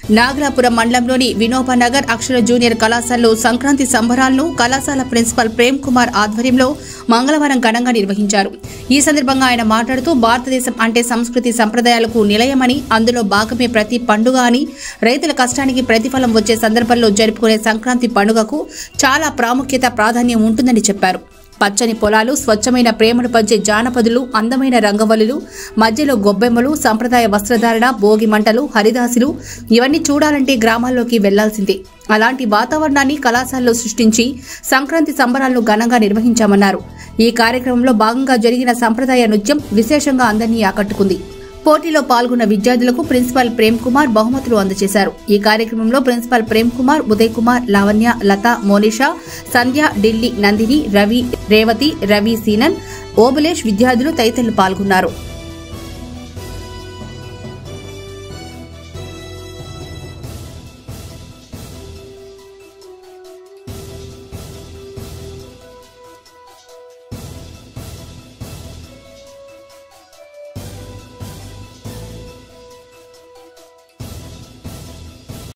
నాగలాపురం మండలంలోని వినోబనగర్ అక్షర జూనియర్ కళాశాలలో సంక్రాంతి సంబరాలను కళాశాల ప్రిన్సిపల్ ప్రేమ్ కుమార్ ఆధ్వర్యంలో మంగళవారం ఘనంగా నిర్వహించారు ఈ సందర్భంగా ఆయన మాట్లాడుతూ భారతదేశం అంటే సంస్కృతి సంప్రదాయాలకు నిలయమని అందులో భాగమే ప్రతి పండుగ అని రైతుల కష్టానికి ప్రతిఫలం వచ్చే సందర్భంలో జరుపుకునే సంక్రాంతి పండుగకు చాలా ప్రాముఖ్యత ప్రాధాన్యం ఉంటుందని చెప్పారు పచ్చని పొలాలు స్వచ్ఛమైన ప్రేమను పంచే జానపదులు అందమైన రంగవల్లులు మధ్యలో గొబ్బెమ్మలు సంప్రదాయ వస్త్రధారణ భోగి మంటలు హరిదాసులు ఇవన్నీ చూడాలంటే గ్రామాల్లోకి వెళ్లాల్సిందే అలాంటి వాతావరణాన్ని కళాశాలలో సృష్టించి సంక్రాంతి సంబరాలను ఘనంగా నిర్వహించామన్నారు ఈ కార్యక్రమంలో భాగంగా జరిగిన సంప్రదాయ నృత్యం విశేషంగా అందరినీ ఆకట్టుకుంది పోటీలో పాల్గొన్న విద్యార్థులకు ప్రిన్సిపాల్ ప్రేమ్ కుమార్ బహుమతులు అందజేశారు ఈ కార్యక్రమంలో ప్రిన్సిపాల్ ప్రేమ్ కుమార్ ఉదయ్ కుమార్ లావణ్య లత మోనిషా సంధ్య ఢిల్లీ నందిని రవి రేవతి రవి సీనన్ ఓబులేష్ విద్యార్థులు తదితరులు పాల్గొన్నారు